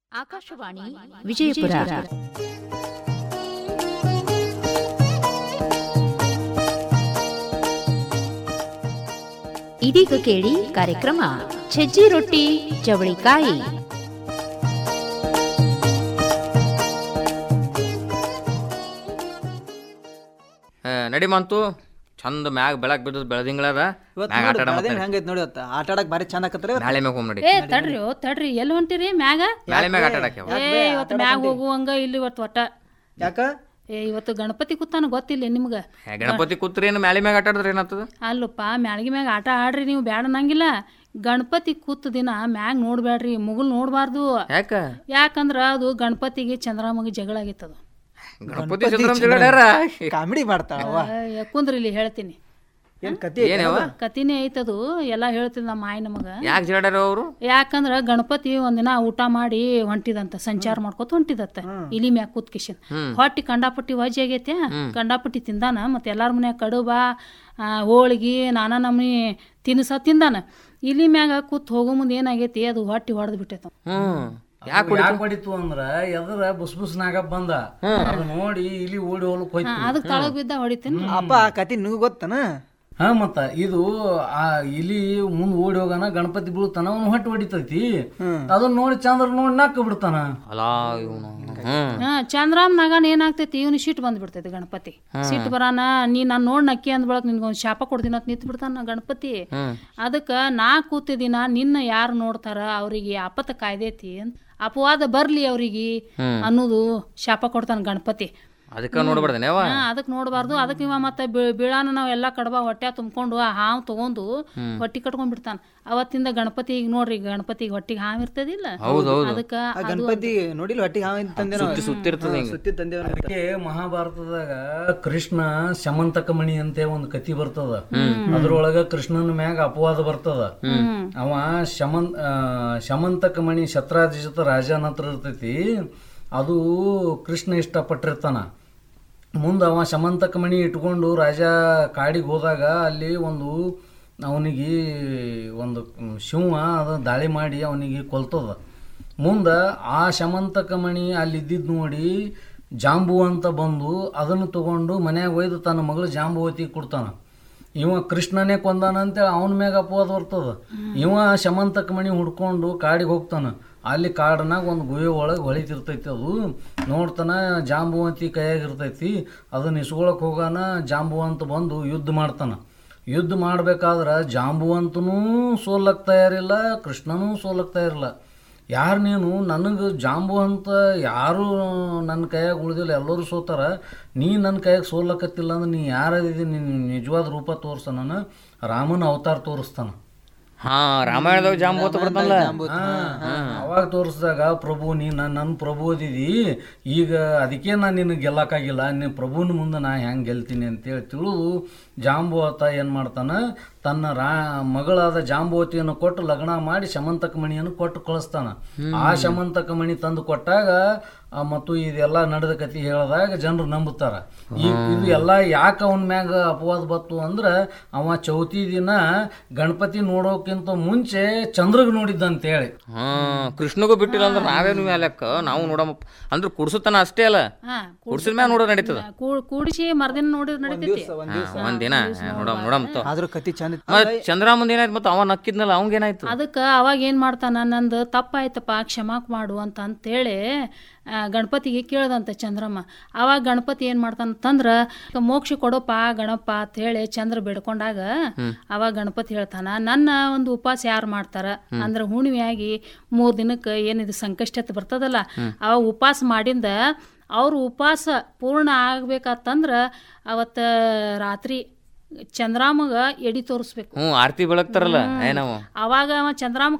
ಆಕಾಶವಾಣಿ ವಿಜಯಪುರ ಇದೀಗ ಕೇಳಿ ಕಾರ್ಯಕ್ರಮ ಸಜ್ಜಿ ರೊಟ್ಟಿ ಚವಳಿಕಾಯಿ ಏ, ನಡಿ ಮಂತು ಚಂದ ಮ್ಯಾಗ ಬೆಳಕ್ ಬಿದ್ದದ ಬೆಳದಿಂಗಳದ ಇವತ್ತು ಮ್ಯಾಗ ಆಟ ನೋಡಿ ಆಡ ಬೆಳದಿಂಗ್ ಹೆಂಗೈತಿ ನೋಡಿ ಇವತ್ತು ಆಟ ಆಡಕ್ ಭಾರಿ ಚಂದ ಆಕತ್ರಿ ಇವತ್ತು. ನಾಳೆ ಮ್ಯಾಗ ಹೋಗ್ ನಡಿ ಏ ತಡ್ರಿ ಓ ತಡ್ರಿ ಎಲ್ಲಿ ಹೊಂಟಿರಿ ಮ್ಯಾಗ ನಾಳೆ ಮ್ಯಾಗ ಆಟ ಆಡಕ್ಕೆ ಏ ಇವತ್ತು ಮ್ಯಾಗ ಹೋಗುವಂಗ ಇಲ್ಲಿ ಇವತ್ತು ಒಟ್ಟ ಯಾಕ ಏ ಇವತ್ತು ಗಣಪತಿ ಕೂತಾನ ಗೊತ್ತಿಲ್ಲ ನಿಮ್ಗ ಏ, ಗಣಪತಿ ಕೂತ್ರಿ ಏನು ಮ್ಯಾಲೆ ಮ್ಯಾಗ ಆಟ ಆಡಿದ್ರೆ ಏನಾಗ್ತದ ಅಲ್ಲಪ್ಪ ಮ್ಯಾಳ್ಗಿ ಮ್ಯಾಗ ಆಟ ಆಡ್ರಿ ನೀವು ಬ್ಯಾಡ ಅನ್ನಂಗಿಲ್ಲ ಗಣಪತಿ ಕೂತ ದಿನ ಮ್ಯಾಗ ನೋಡ್ಬ್ಯಾಡ್ರಿ ಮುಗುಲ್ ನೋಡ್ಬಾರ್ದು ಯಾಕ ಯಾಕಂದ್ರ ಅದು ಗಣಪತಿಗೆ ಚಂದ್ರಮಗೆ ಜಗಳ ಆಗಿತ್ತದು ಗಣಪತಿ ಚಂದ್ರಂ ಜಗಳಾಡ್ಯಾರ ಕಾಮಿಡಿ ಮಾಡ್ತಾವ ಯಾಕುಂದ್ರಿ ಇಲ್ಲಿ ಹೇಳ್ತೀನಿ ಏನ್ ಕತಿ ಏನವ ಕತಿನೇ ಐತದು ಎಲ್ಲ ಹೇಳ್ತಿದ್ ನಮ್ಮ ಮಾಯಿ ನಮಗ ಯಾಕೆ ಜಗಳಾಡ್ಯಾರ ಅವರು ಯಾಕಂದ್ರ ಗಣಪತಿ ಒಂದಿನ ಊಟ ಮಾಡಿ ಹೊಂಟಿದಂತ ಸಂಚಾರ ಮಾಡ್ಕೊತ ಹೊಂಟಿದತ್ತ ಇಲಿ ಮ್ಯಾಗ ಕೂತ್ ಕಿಶನ್ ಹೊಟ್ಟಿ ಕಂಡಾಪಟ್ಟಿ ವಜ್ಜಿ ಆಗೈತೆ ಕಂಡಾಪಟ್ಟಿ ತಿಂದಾನ ಮತ್ತೆ ಎಲ್ಲಾರ ಮನ್ಯಾಗ ಕಡುಬ ಆ, ಹೋಳ್ಗಿ ನಾನಾ ನಮ್ನಿ ತಿನ್ಸ ತಿಂದಾನ ಇಲಿ ಮ್ಯಾಗ ಕೂತ್ ಹೋಗೋ ಮುಂದೆ ಏನಾಗೈತಿ ಅದು ಹೊಟ್ಟಿ ಹೊಡೆದ್ ಬಿಟ್ಟೈತ ಹ್ಮ್ ಯಾಕೆ ಯಾಕೆ ಹೊಡಿತು ಅಂದ್ರ ಎದ್ರ ಬುಸ್ ಬುಸ್ ನಾಗ ಬಂದ ಅದು ನೋಡಿ ಇಲ್ಲಿ ಓಡಿ ಹೋಲಕ್ ಹೋಯ್ತು ಅದಕ್ ತಳಗ್ ಬಿದ್ದ ಹೊಡಿತೀನಿ ಅಪ್ಪ ಆ ಕತಿ ನಿನಗೂ ಗೊತ್ತನ ಹಾ ಮತ್ತ ಇದು ಆ ಇಲಿ ಮುಂದ್ ಓಡಿ ಹೋಗಾನ ಗಣಪತಿ ಬೀಳ್ತಾನ ಅವ್ನು ಹೊಟ್ಟೆ ಹೊಡಿತೈತಿ ಅದನ್ನ ನೋಡಿ ಚಂದ್ರ ನೋಡಿ ನಕ್ಕ ಬಿಡ್ತಾನ ಅಲಾ ಇವನು ಹ್ಮ್ ಹಾ ಚಂದ್ರಾಮ್ ನಗನ್ ಏನಾಗ್ತೈತಿ ಇವನು ಸಿಟ್ಟು ಬಂದ್ ಬಿಡ್ತೈತಿ ಗಣಪತಿ ಸಿಟ್ಟು ಬರಾನ ನೀ ನಾನ್ ನೋಡ್ ನಕ್ಕಿ ಅಂದ್ ಬಳಕ್ ನಿನ್ಗೊಂದ್ ಶಾಪ ಕೊಡ್ತೀನಿ ಅಂತ ನಿಂತ್ ಬಿಡ್ತಾನ ಗಣಪತಿ ಅದಕ್ಕ ನಾ ಕೂತಿದಿನ ನಿನ್ನ ಯಾರು ನೋಡ್ತಾರ ಅವ್ರಿಗೆ ಆಪತ್ತ ಕಾಯ್ದೈತಿ ಅಂತ ಅಪವಾದ ಬರ್ಲಿ ಅವ್ರಿಗೆ ಅನ್ನೋದು ಶಾಪ ಕೊಡ್ತಾನ ಗಣಪತಿ ಅದಕ್ಕ ನೋಡ್ಬಾರ್ದೇನೆ ಅವ ಹಾ ಅದಕ್ ನೋಡ್ಬಾರ್ದು ಅದಕ್ಕೆ ಇವ ಮತ್ತೆ ಬೀ- ಬೀಳಾನ ನಾವ್ ಎಲ್ಲಾ ಕಡಬ ಹೊಟ್ಟೆ ತುಂಬ್ಕೊಂಡು ಆ ಹಾವು ತಗೊಂಡು ಹೊಟ್ಟಿ ಕಟ್ಕೊಂಡ್ ಬಿಡ್ತಾನ ಅವತ್ತಿಂದ ಗಣಪತಿ ಈಗ ನೋಡ್ರಿ ಗಣಪತಿಗೆ ಹೊಟ್ಟಿಗೆ ಹಾವು ಇರ್ತದಿಲ್ಲ ಅದಕ್ಕ ಆ ಗಣಪತಿ ನೋಡಿಲ್ಲ ಹೊಟ್ಟಿಗೆ ಹಾವ ತಂದೇನೋ ಸುತ್ತಿ ಸುತ್ತಿರ್ತದ ಹಿಂಗ ಸುತ್ತಿ ತಂದೇವ ಅದಕ್ಕೆ ಮಹಾಭಾರತದಾಗ ಕೃಷ್ಣ ಶಮಂತಕ ಮಣಿ ಅಂತ ಒಂದು ಕತಿ ಬರ್ತದ ಅದ್ರೊಳಗ ಕೃಷ್ಣನ ಮ್ಯಾಗ ಅಪವಾದ ಬರ್ತದ ಅವ ಶಮನ್ ಆ, ಶಮಂತಕ ಮಣಿ ಶತ್ರಾಜಿತ ರಾಜನ ಹತ್ರ ಇರ್ತೈತಿ ಅದು ಕೃಷ್ಣ ಇಷ್ಟಪಟ್ಟಿರ್ತಾನ ಮುಂದೆ ಅವ ಶಮಂತಕ ಮಣಿ ಇಟ್ಕೊಂಡು ರಾಜ ಕಾಡಿಗೆ ಹೋದಾಗ ಅಲ್ಲಿ ಒಂದು ಅವನಿಗೆ ಒಂದು ಶಿವ ಅದು ದಾಳಿ ಮಾಡಿ ಅವನಿಗೆ ಕೊಲ್ತದ ಮುಂದೆ ಆ ಶಮಂತಕ ಮಣಿ ಅಲ್ಲಿ ಇದ್ದಿದ್ದು ನೋಡಿ ಜಾಂಬು ಅಂತ ಬಂದು ಅದನ್ನು ತಗೊಂಡು ಮನ್ಯಾಗ ಒಯ್ದು ತನ್ನ ಮಗಳು ಜಾಂಬುವತಿ ಕೊಡ್ತಾನ ಇವ ಕೃಷ್ಣನೇ ಕೊಂದಾನ ಅಂತೇಳಿ ಅವನ ಮ್ಯಾಗ ಅಪವಾದ ಬರ್ತದ ಇವ ಶಮಂತಕ ಮಣಿ ಹುಡ್ಕೊಂಡು ಕಾಡಿಗೆ ಹೋಗ್ತಾನ ಅಲ್ಲಿ ಕಾಡನಾಗ ಒಂದು ಗುಹೆ ಒಳಗೆ ಹೊಳಿತಿರ್ತೈತಿ ಅದು ನೋಡ್ತಾನ ಜಾಂಬುವಂತಿ ಕೈಯಾಗ ಇರ್ತೈತಿ ಅದನ್ನ ಇಸ್ಕೊಳಕ್ ಹೋಗಾನ ಜಾಂಬುವಂತ ಬಂದು ಯುದ್ಧ ಮಾಡ್ತಾನ ಯುದ್ಧ ಮಾಡ್ಬೇಕಾದ್ರೆ ಜಾಂಬುವಂತನೂ ಸೋಲಕ್ ತಯಾರಿಲ್ಲ ಕೃಷ್ಣನೂ ಸೋಲಕ್ ತಯಾರಿಲ್ಲ ಯಾರು ನೀನು ನನಗೆ ಜಾಂಬು ಅಂತ ಯಾರು ನನ್ನ ಕೈಯಾಗ ಉಳಿದಿಲ್ಲ ಎಲ್ಲರೂ ಸೋತಾರ ನೀ ನನ್ನ ಕೈಯಾಗ ಸೋಲಕತ್ತಿಲ್ಲ ಅಂದ್ರೆ ನೀ ಯಾರಿದ್ದೀನಿ ನಿನ್ನ ನಿಜವಾದ ರೂಪ ತೋರಿಸ ನಾನು ರಾಮನ ಅವತಾರ ತೋರಿಸ್ತಾನ ಹಾ ರಾಮಾಯಣದಾಗ ಜಾಂಬೂತ ಬರ್ತಾನಲ್ಲ ಅವಾಗ ತೋರಿಸಿದಾಗ ಪ್ರಭು ನೀ ನನ್ನ ನನ್ನ ಪ್ರಭು ಓದಿದಿ ಈಗ ಅದಕ್ಕೆ ನಾನು ನಿನಗೆ ಗೆಲ್ಲಕ್ಕಾಗಿಲ್ಲ ನೀನು ಪ್ರಭುನ ಮುಂದೆ ನಾ ಹೆಂಗೆ ಗೆಲ್ತೀನಿ ಅಂತೇಳಿ ತಿಳಿದು ಜಾಂಬುವತ ಏನು ಮಾಡ್ತಾನ ತನ್ನ ರಾ ಮಗಳಾದ ಜಾಂಬುವತಿಯನ್ನು ಕೊಟ್ಟು ಲಗ್ನ ಮಾಡಿ ಶಮಂತಕ ಮಣಿಯನ್ನು ಕೊಟ್ಟು ಕಳಿಸ್ತಾನ ಆ ಶಮಂತಕ ಮಣಿ ತಂದು ಕೊಟ್ಟಾಗ ಆ, ಮತ್ತು ಇದೆಲ್ಲ ನಡೆದ ಕತಿ ಹೇಳಿದಾಗ ಜನರು ನಂಬುತ್ತಾರ ಈ ಇದು ಎಲ್ಲ ಯಾಕೆ ಅವನ ಮ್ಯಾಗ ಅಪವಾದ ಬತ್ತು ಅಂದ್ರೆ ಅವ ಚೌತಿ ದಿನ ಗಣಪತಿ ನೋಡೋಕ್ಕಿಂತ ಮುಂಚೆ ಚಂದ್ರಗ್ ನೋಡಿದ್ದಂತೇಳಿ ಹಾ ಕೃಷ್ಣಗೂ ಬಿಟ್ಟಿಲ್ಲ ಅಂದ್ರೆ ನಾವೇನು ಮ್ಯಾಲಕ್ಕ ನಾವು ನೋಡಮ್ಮ ಅಂದ್ರೆ ಕುಡ್ಸುತ್ತಾನ ಅಷ್ಟೇ ಅಲ್ಲ ಹಾ ಕುಡ್ಸಿದ ಮ್ಯಾಗ ನೋಡೋ ನಡೀತದ ಕೂ- ಕೂಡಿಸಿ ಮರ್ದಿನ ನೋಡಿದ್ರೆ ನಡಿತೈತಿ ಹಾ, ಒಂದಿನ ನೋಡಮ್ ನೋಡಮ್ ತೋ ಆದ್ರೂ ಕತಿ ಚಂದ ಇತ್ತು. ಮತ್ ಚಂದ್ರಾಮಂದ್ ಏನಾಯ್ತು ಮತ್ತೆ ಅವ ನಕ್ಕಿದ್ನಲ್ಲ ಅವಂಗ ಏನಾಯ್ತು ಅದಕ್ಕ ಅವಾಗ ಏನ್ ಮಾಡ್ತಾನ ನಂದು ತಪ್ಪಾಯ್ತಪ್ಪ ಕ್ಷಮಾಕ್ ಮಾಡು ಅಂತ ಅಂತೇಳಿ ಆ, ಗಣಪತಿಗೆ ಕೇಳ್ದಂತೆ ಚಂದ್ರಮ್ಮ ಅವಾಗ ಗಣಪತಿ ಏನ್ ಮಾಡ್ತಾನಂತಂದ್ರ ಮೋಕ್ಷ ಕೊಡೋಪ ಗಣಪ ಅಂತ ಹೇಳಿ ಚಂದ್ರ ಬೇಡ್ಕೊಂಡಾಗ ಅವಾಗ ಗಣಪತಿ ಹೇಳ್ತಾನ ನನ್ನ ಒಂದು ಉಪವಾಸ ಯಾರು ಮಾಡ್ತಾರ ಅಂದ್ರ ಹುಣ್ಣಿಮೆಯಾಗಿ ಮೂರ್ ದಿನಕ್ಕೆ ಏನಿದು ಸಂಕಷ್ಟತೆ ಬರ್ತದಲ್ಲ ಅವಾಗ ಉಪವಾಸ ಮಾಡಿಂದ ಅವ್ರ ಉಪವಾಸ ಪೂರ್ಣ ಆಗ್ಬೇಕಂತಂದ್ರ ಅವತ್ತ ರಾತ್ರಿ ಚಂದ್ರಾಮಗ ಎಡಿ ತೋರಿಸ್ಬೇಕು ಹ್ಞೂ ಆರ್ತಿ ಬೆಳಗ್ತಾರಲ್ಲ ಏ ನಾವು ಅವಾಗ ಅವ ಚಂದ್ರಾಮ